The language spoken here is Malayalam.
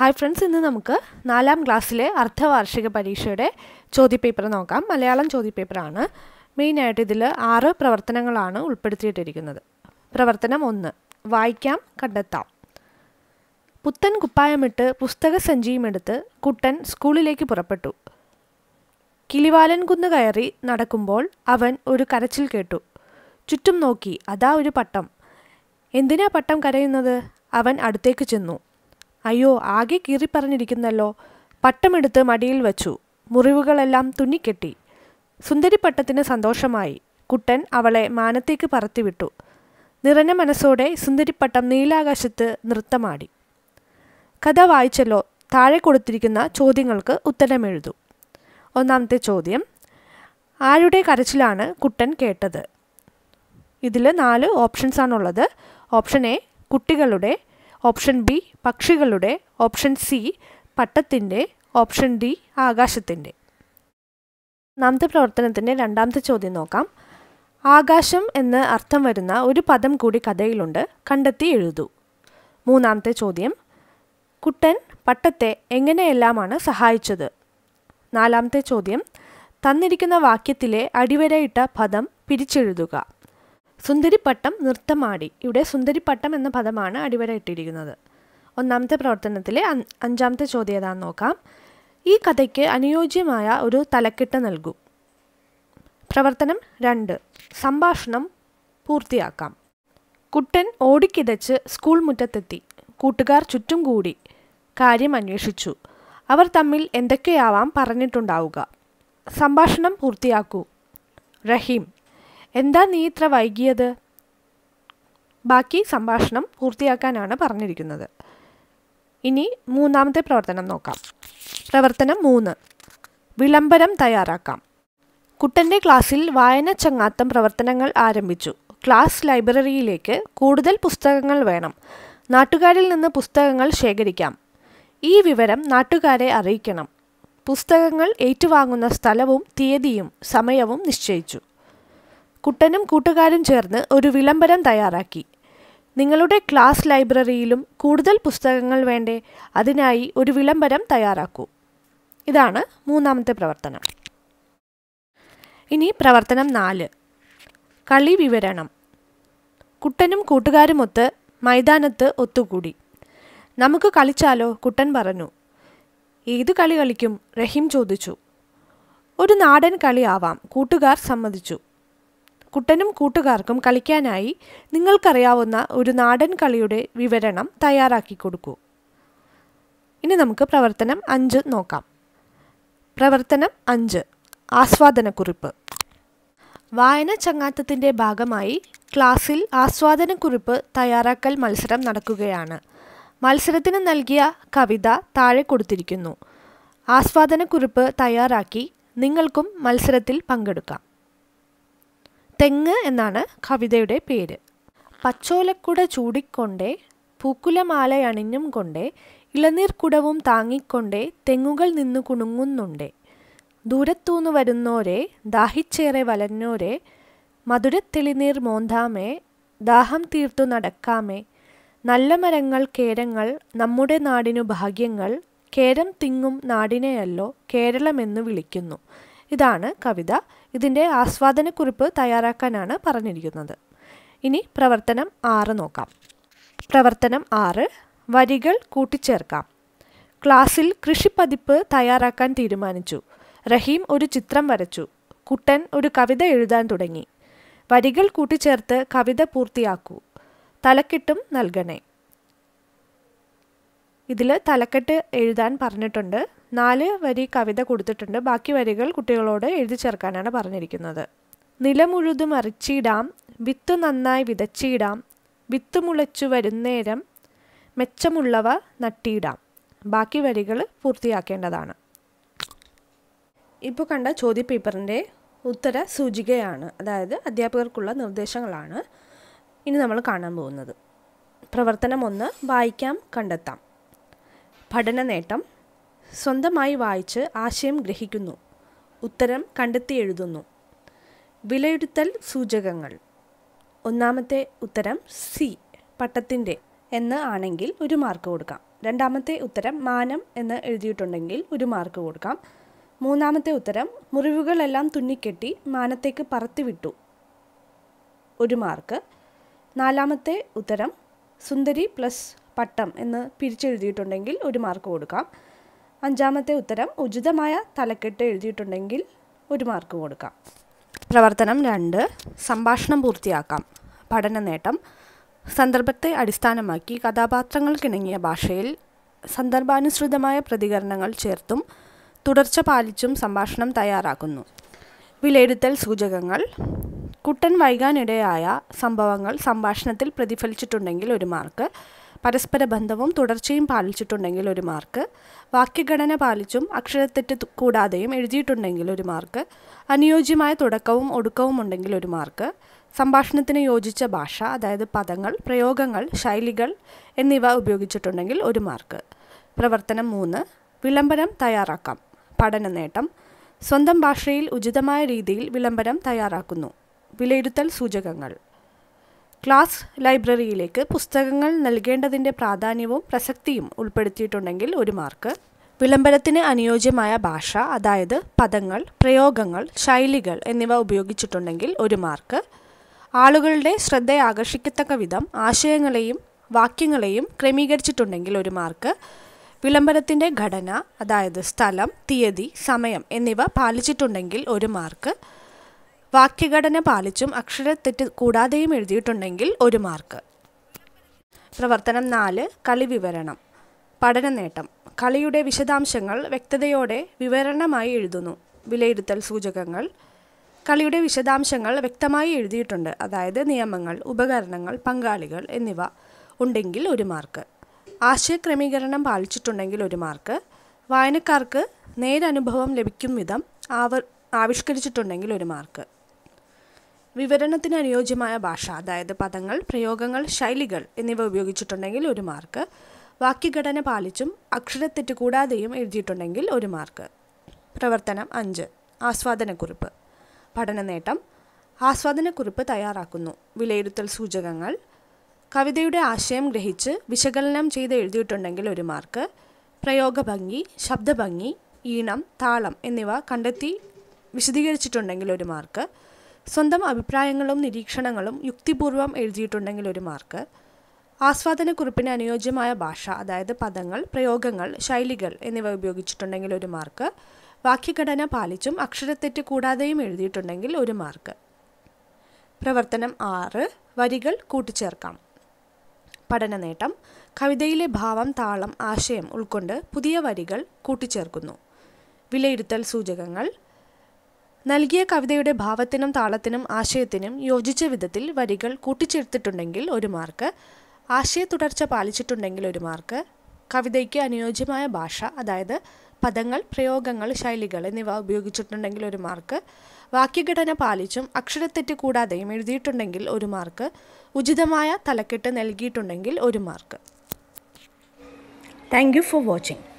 ഹായ് ഫ്രണ്ട്സ് ഇന്ന് നമുക്ക് നാലാം ക്ലാസ്സിലെ അർദ്ധവാർഷിക പരീക്ഷയുടെ ചോദ്യപേപ്പർ നോക്കാം മലയാളം ചോദ്യപേപ്പറാണ് മെയിനായിട്ട് ഇതിൽ ആറ് പ്രവർത്തനങ്ങളാണ് ഉൾപ്പെടുത്തിയിട്ടിരിക്കുന്നത് പ്രവർത്തനം ഒന്ന് വായിക്കാം കണ്ടെത്താം പുത്തൻ കുപ്പായമിട്ട് പുസ്തക സഞ്ചിയുമെടുത്ത് കുട്ടൻ സ്കൂളിലേക്ക് പുറപ്പെട്ടു കിളിവാലൻ കുന്ന് കയറി നടക്കുമ്പോൾ അവൻ ഒരു കരച്ചിൽ കേട്ടു ചുറ്റും നോക്കി അതാ ഒരു പട്ടം എന്തിനാ പട്ടം കരയുന്നത് അവൻ അടുത്തേക്ക് ചെന്നു അയ്യോ ആകെ കീറിപ്പറഞ്ഞിരിക്കുന്നല്ലോ പട്ടമെടുത്ത് മടിയിൽ വച്ചു മുറിവുകളെല്ലാം തുന്നിക്കെട്ടി സുന്ദരിപ്പട്ടത്തിന് സന്തോഷമായി കുട്ടൻ അവളെ മാനത്തേക്ക് പറത്തിവിട്ടു നിറഞ്ഞ മനസ്സോടെ സുന്ദരിപ്പട്ടം നീലാകാശത്ത് നൃത്തമാടി കഥ വായിച്ചല്ലോ താഴെ കൊടുത്തിരിക്കുന്ന ചോദ്യങ്ങൾക്ക് ഉത്തരമെഴുതൂ ഒന്നാമത്തെ ചോദ്യം ആരുടെ കരച്ചിലാണ് കുട്ടൻ കേട്ടത് ഇതിൽ നാല് ഓപ്ഷൻസ് ആണുള്ളത് ഓപ്ഷൻ എ കുട്ടികളുടെ ഓപ്ഷൻ ബി പക്ഷികളുടെ ഓപ്ഷൻ സി പട്ടത്തിൻ്റെ ഓപ്ഷൻ ഡി ആകാശത്തിൻ്റെ ഒന്നാമത്തെ പ്രവർത്തനത്തിൻ്റെ രണ്ടാമത്തെ ചോദ്യം നോക്കാം ആകാശം എന്ന് അർത്ഥം വരുന്ന ഒരു പദം കൂടി കഥയിലുണ്ട് കണ്ടെത്തി എഴുതൂ മൂന്നാമത്തെ ചോദ്യം കുട്ടൻ പട്ടത്തെ എങ്ങനെയെല്ലാമാണ് സഹായിച്ചത് നാലാമത്തെ ചോദ്യം തന്നിരിക്കുന്ന വാക്യത്തിലെ അടിവരയിട്ട പദം പിരിച്ചെഴുതുക സുന്ദരിപ്പട്ടം നൃത്തമാടി ഇവിടെ സുന്ദരിപ്പട്ടം എന്ന പദമാണ് അടിവര ഇട്ടിരിക്കുന്നത് ഒന്നാമത്തെ പ്രവർത്തനത്തിലെ അഞ്ചാമത്തെ ചോദ്യം ഏതാണെന്ന് നോക്കാം ഈ കഥയ്ക്ക് അനുയോജ്യമായ ഒരു തലക്കെട്ട് നൽകൂ പ്രവർത്തനം രണ്ട് സംഭാഷണം പൂർത്തിയാക്കാം കുട്ടൻ ഓടിക്കിതച്ച് സ്കൂൾ മുറ്റത്തെത്തി കൂട്ടുകാർ ചുറ്റും കൂടി കാര്യം അന്വേഷിച്ചു അവർ തമ്മിൽ എന്തൊക്കെയാവാം പറഞ്ഞിട്ടുണ്ടാവുക സംഭാഷണം പൂർത്തിയാക്കൂ റഹീം എന്താ നീ ഇത്ര വൈകിയത് ബാക്കി സംഭാഷണം പൂർത്തിയാക്കാനാണ് പറഞ്ഞിരിക്കുന്നത് ഇനി മൂന്നാമത്തെ പ്രവർത്തനം നോക്കാം പ്രവർത്തനം മൂന്ന് വിളംബരം തയ്യാറാക്കാം കുട്ടൻ്റെ ക്ലാസ്സിൽ വായന ചങ്ങാത്തം പ്രവർത്തനങ്ങൾ ആരംഭിച്ചു ക്ലാസ് ലൈബ്രറിയിലേക്ക് കൂടുതൽ പുസ്തകങ്ങൾ വേണം നാട്ടുകാരിൽ നിന്ന് പുസ്തകങ്ങൾ ശേഖരിക്കാം ഈ വിവരം നാട്ടുകാരെ അറിയിക്കണം പുസ്തകങ്ങൾ ഏറ്റുവാങ്ങുന്ന സ്ഥലവും തീയതിയും സമയവും നിശ്ചയിച്ചു കുട്ടനും കൂട്ടുകാരും ചേർന്ന് ഒരു വിളംബരം തയ്യാറാക്കി നിങ്ങളുടെ ക്ലാസ് ലൈബ്രറിയിലും കൂടുതൽ പുസ്തകങ്ങൾ വേണ്ടേ അതിനായി ഒരു വിളംബരം തയ്യാറാക്കൂ ഇതാണ് മൂന്നാമത്തെ പ്രവർത്തനം ഇനി പ്രവർത്തനം നാല് കളി വിവരണം കുട്ടനും കൂട്ടുകാരുമൊത്ത് മൈതാനത്ത് ഒത്തുകൂടി നമുക്ക് കളിച്ചാലോ കുട്ടൻ പറഞ്ഞു ഏത് കളി കളിക്കും റഹീം ചോദിച്ചു ഒരു നാടൻ കളിയാവാം കൂട്ടുകാർ സമ്മതിച്ചു കുട്ടനും കൂട്ടുകാർക്കും കളിക്കാനായി നിങ്ങൾക്കറിയാവുന്ന ഒരു നാടൻ കളിയുടെ വിവരണം തയ്യാറാക്കി കൊടുക്കൂ ഇനി നമുക്ക് പ്രവർത്തനം അഞ്ച് നോക്കാം പ്രവർത്തനം അഞ്ച് ആസ്വാദനക്കുറിപ്പ് വായന ചങ്ങാത്തത്തിൻ്റെ ഭാഗമായി ക്ലാസ്സിൽ ആസ്വാദനക്കുറിപ്പ് തയ്യാറാക്കൽ മത്സരം നടക്കുകയാണ് മത്സരത്തിന് നൽകിയ കവിത താഴെ കൊടുത്തിരിക്കുന്നു ആസ്വാദനക്കുറിപ്പ് തയ്യാറാക്കി നിങ്ങൾക്കും മത്സരത്തിൽ പങ്കെടുക്കാം തെങ്ങ് എന്നാണ് കവിതയുടെ പേര് പച്ചോലക്കുട ചൂടിക്കൊണ്ടേ പൂക്കുലമാലയണിഞ്ഞും കൊണ്ടേ ഇളനീർക്കുടവും താങ്ങിക്കൊണ്ടേ തെങ്ങുകൾ നിന്നു കുണുങ്ങുന്നുണ്ടേ ദൂരത്തൂന്നു വരുന്നോരെ ദാഹിച്ചേറെ വലഞ്ഞോരെ മധുരത്തെളിനീർ മോന്താമേ ദാഹം തീർത്തു നടക്കാമേ നല്ല മരങ്ങൾ കേരങ്ങൾ നമ്മുടെ നാടിനു ഭാഗ്യങ്ങൾ കേരം തിങ്ങും നാടിനെയല്ലോ കേരളമെന്ന് വിളിക്കുന്നു ഇതാണ് കവിത ഇതിൻ്റെ ആസ്വാദനക്കുറിപ്പ് തയ്യാറാക്കാനാണ് പറഞ്ഞിരിക്കുന്നത് ഇനി പ്രവർത്തനം ആറ് നോക്കാം പ്രവർത്തനം ആറ് വരികൾ കൂട്ടിച്ചേർക്കാം ക്ലാസ്സിൽ കൃഷിപ്പതിപ്പ് തയ്യാറാക്കാൻ തീരുമാനിച്ചു റഹീം ഒരു ചിത്രം വരച്ചു കുട്ടൻ ഒരു കവിത എഴുതാൻ തുടങ്ങി വരികൾ കൂട്ടിച്ചേർത്ത് കവിത പൂർത്തിയാക്കൂ തലക്കെട്ടും നൽകണേ ഇതിൽ തലക്കെട്ട് എഴുതാൻ പറഞ്ഞിട്ടുണ്ട് നാല് വരി കവിത കൊടുത്തിട്ടുണ്ട് ബാക്കി വരികൾ കുട്ടികളോട് എഴുതി ചേർക്കാനാണ് പറഞ്ഞിരിക്കുന്നത് നിലമുഴുതു മറിച്ചിടാം വിത്ത് നന്നായി വിതച്ചിടാം വിത്ത് മുളച്ചു വരുന്നേരം മെച്ചമുള്ളവ നട്ടിയിടാം ബാക്കി വരികൾ പൂർത്തിയാക്കേണ്ടതാണ് ഇപ്പോൾ കണ്ട ചോദ്യപേപ്പറിൻ്റെ ഉത്തര സൂചികയാണ് അതായത് അധ്യാപകർക്കുള്ള നിർദ്ദേശങ്ങളാണ് ഇനി നമ്മൾ കാണാൻ പോകുന്നത് പ്രവർത്തനം ഒന്ന് വായിക്കാം കണ്ടെത്താം പഠന നേട്ടം സ്വന്തമായി വായിച്ച് ആശയം ഗ്രഹിക്കുന്നു ഉത്തരം കണ്ടെത്തി എഴുതുന്നു വിലയിരുത്തൽ സൂചകങ്ങൾ ഒന്നാമത്തെ ഉത്തരം സി പട്ടത്തിൻ്റെ എന്ന് ആണെങ്കിൽ ഒരു മാർക്ക് കൊടുക്കാം രണ്ടാമത്തെ ഉത്തരം മാനം എന്ന് എഴുതിയിട്ടുണ്ടെങ്കിൽ ഒരു മാർക്ക് കൊടുക്കാം മൂന്നാമത്തെ ഉത്തരം മുറിവുകളെല്ലാം തുന്നിക്കെട്ടി മാനത്തേക്ക് പറത്തിവിട്ടു ഒരു മാർക്ക് നാലാമത്തെ ഉത്തരം സുന്ദരി പ്ലസ് പട്ടം എന്ന് പിരിച്ചെഴുതിയിട്ടുണ്ടെങ്കിൽ ഒരു മാർക്ക് കൊടുക്കാം അഞ്ചാമത്തെ ഉത്തരം ഉചിതമായ തലക്കെട്ട് എഴുതിയിട്ടുണ്ടെങ്കിൽ ഒരു മാർക്ക് കൊടുക്കാം പ്രവർത്തനം രണ്ട് സംഭാഷണം പൂർത്തിയാക്കാം പഠന നേട്ടം സന്ദർഭത്തെ അടിസ്ഥാനമാക്കി കഥാപാത്രങ്ങൾക്കിണങ്ങിയ ഭാഷയിൽ സന്ദർഭാനുസൃതമായ പ്രതികരണങ്ങൾ ചേർത്തും തുടർച്ച പാലിച്ചും സംഭാഷണം തയ്യാറാക്കുന്നു വിലയിരുത്തൽ സൂചകങ്ങൾ കുട്ടൻ വൈകാനിടയായ സംഭവങ്ങൾ സംഭാഷണത്തിൽ പ്രതിഫലിച്ചിട്ടുണ്ടെങ്കിൽ ഒരു മാർക്ക് പരസ്പര ബന്ധവും തുടർച്ചയും പാലിച്ചിട്ടുണ്ടെങ്കിൽ ഒരു മാർക്ക് വാക്യഘടന പാലിച്ചും അക്ഷരത്തെറ്റ് കൂടാതെയും എഴുതിയിട്ടുണ്ടെങ്കിൽ ഒരു മാർക്ക് അനുയോജ്യമായ തുടക്കവും ഒടുക്കവും ഉണ്ടെങ്കിൽ ഒരു മാർക്ക് സംഭാഷണത്തിന് യോജിച്ച ഭാഷ അതായത് പദങ്ങൾ പ്രയോഗങ്ങൾ ശൈലികൾ എന്നിവ ഉപയോഗിച്ചിട്ടുണ്ടെങ്കിൽ ഒരു മാർക്ക് പ്രവർത്തനം മൂന്ന് വിളംബരം തയ്യാറാക്കാം പഠന നേട്ടം സ്വന്തം ഭാഷയിൽ ഉചിതമായ രീതിയിൽ വിളംബരം തയ്യാറാക്കുന്നു വിലയിരുത്തൽ സൂചകങ്ങൾ ക്ലാസ് ലൈബ്രറിയിലേക്ക് പുസ്തകങ്ങൾ നൽകേണ്ടതിൻ്റെ പ്രാധാന്യവും പ്രസക്തിയും ഉൾപ്പെടുത്തിയിട്ടുണ്ടെങ്കിൽ ഒരു മാർക്ക് വിളംബരത്തിന് അനുയോജ്യമായ ഭാഷ അതായത് പദങ്ങൾ പ്രയോഗങ്ങൾ ശൈലികൾ എന്നിവ ഉപയോഗിച്ചിട്ടുണ്ടെങ്കിൽ ഒരു മാർക്ക് ആളുകളുടെ ശ്രദ്ധ ആകർഷിക്കത്തക്ക വിധം ആശയങ്ങളെയും വാക്യങ്ങളെയും ക്രമീകരിച്ചിട്ടുണ്ടെങ്കിൽ ഒരു മാർക്ക് വിളംബരത്തിൻ്റെ ഘടന അതായത് സ്ഥലം തീയതി സമയം എന്നിവ പാലിച്ചിട്ടുണ്ടെങ്കിൽ ഒരു മാർക്ക് വാക്യഘടന പാലിച്ചും അക്ഷരത്തെറ്റ് കൂടാതെയും എഴുതിയിട്ടുണ്ടെങ്കിൽ ഒരു മാർക്ക് പ്രവർത്തനം നാല് കളി വിവരണം പഠന നേട്ടം കളിയുടെ വിശദാംശങ്ങൾ വ്യക്തതയോടെ വിവരണമായി എഴുതുന്നു വിലയിരുത്തൽ സൂചകങ്ങൾ കളിയുടെ വിശദാംശങ്ങൾ വ്യക്തമായി എഴുതിയിട്ടുണ്ട് അതായത് നിയമങ്ങൾ ഉപകരണങ്ങൾ പങ്കാളികൾ എന്നിവ ഉണ്ടെങ്കിൽ ഒരു മാർക്ക് ആശയക്രമീകരണം പാലിച്ചിട്ടുണ്ടെങ്കിൽ ഒരു മാർക്ക് വായനക്കാർക്ക് നേരനുഭവം ലഭിക്കും വിധം ആവർ ആവിഷ്കരിച്ചിട്ടുണ്ടെങ്കിൽ ഒരു മാർക്ക് വിവരണത്തിന് അനുയോജ്യമായ ഭാഷ അതായത് പദങ്ങൾ പ്രയോഗങ്ങൾ ശൈലികൾ എന്നിവ ഉപയോഗിച്ചിട്ടുണ്ടെങ്കിൽ ഒരു മാർക്ക് വാക്യഘടന പാലിച്ചും അക്ഷരത്തെറ്റ് കൂടാതെയും എഴുതിയിട്ടുണ്ടെങ്കിൽ ഒരു മാർക്ക് പ്രവർത്തനം അഞ്ച് ആസ്വാദനക്കുറിപ്പ് പഠന നേട്ടം ആസ്വാദനക്കുറിപ്പ് തയ്യാറാക്കുന്നു വിലയിരുത്തൽ സൂചകങ്ങൾ കവിതയുടെ ആശയം ഗ്രഹിച്ച് വിശകലനം ചെയ്ത് എഴുതിയിട്ടുണ്ടെങ്കിൽ ഒരു മാർക്ക് പ്രയോഗഭംഗി ശബ്ദഭംഗി ഈണം താളം എന്നിവ കണ്ടെത്തി വിശദീകരിച്ചിട്ടുണ്ടെങ്കിൽ ഒരു മാർക്ക് സ്വന്തം അഭിപ്രായങ്ങളും നിരീക്ഷണങ്ങളും യുക്തിപൂർവം എഴുതിയിട്ടുണ്ടെങ്കിൽ ഒരു മാർക്ക് ആസ്വാദനക്കുറിപ്പിന് അനുയോജ്യമായ ഭാഷ അതായത് പദങ്ങൾ പ്രയോഗങ്ങൾ ശൈലികൾ എന്നിവ ഉപയോഗിച്ചിട്ടുണ്ടെങ്കിൽ ഒരു മാർക്ക് വാക്യഘടന പാലിച്ചും അക്ഷരത്തെറ്റ് കൂടാതെയും എഴുതിയിട്ടുണ്ടെങ്കിൽ ഒരു മാർക്ക് പ്രവർത്തനം ആറ് വരികൾ കൂട്ടിച്ചേർക്കാം പഠന നേട്ടം കവിതയിലെ ഭാവം താളം ആശയം ഉൾക്കൊണ്ട് പുതിയ വരികൾ കൂട്ടിച്ചേർക്കുന്നു വിലയിരുത്തൽ സൂചകങ്ങൾ നൽകിയ കവിതയുടെ ഭാവത്തിനും താളത്തിനും ആശയത്തിനും യോജിച്ച വിധത്തിൽ വരികൾ കൂട്ടിച്ചേർത്തിട്ടുണ്ടെങ്കിൽ ഒരു മാർക്ക് ആശയ തുടർച്ച പാലിച്ചിട്ടുണ്ടെങ്കിൽ ഒരു മാർക്ക് കവിതയ്ക്ക് അനുയോജ്യമായ ഭാഷ അതായത് പദങ്ങൾ പ്രയോഗങ്ങൾ ശൈലികൾ എന്നിവ ഉപയോഗിച്ചിട്ടുണ്ടെങ്കിൽ ഒരു മാർക്ക് വാക്യഘടന പാലിച്ചും അക്ഷരത്തെറ്റ് കൂടാതെയും എഴുതിയിട്ടുണ്ടെങ്കിൽ ഒരു മാർക്ക് ഉചിതമായ തലക്കെട്ട് നൽകിയിട്ടുണ്ടെങ്കിൽ ഒരു mark thank you for watching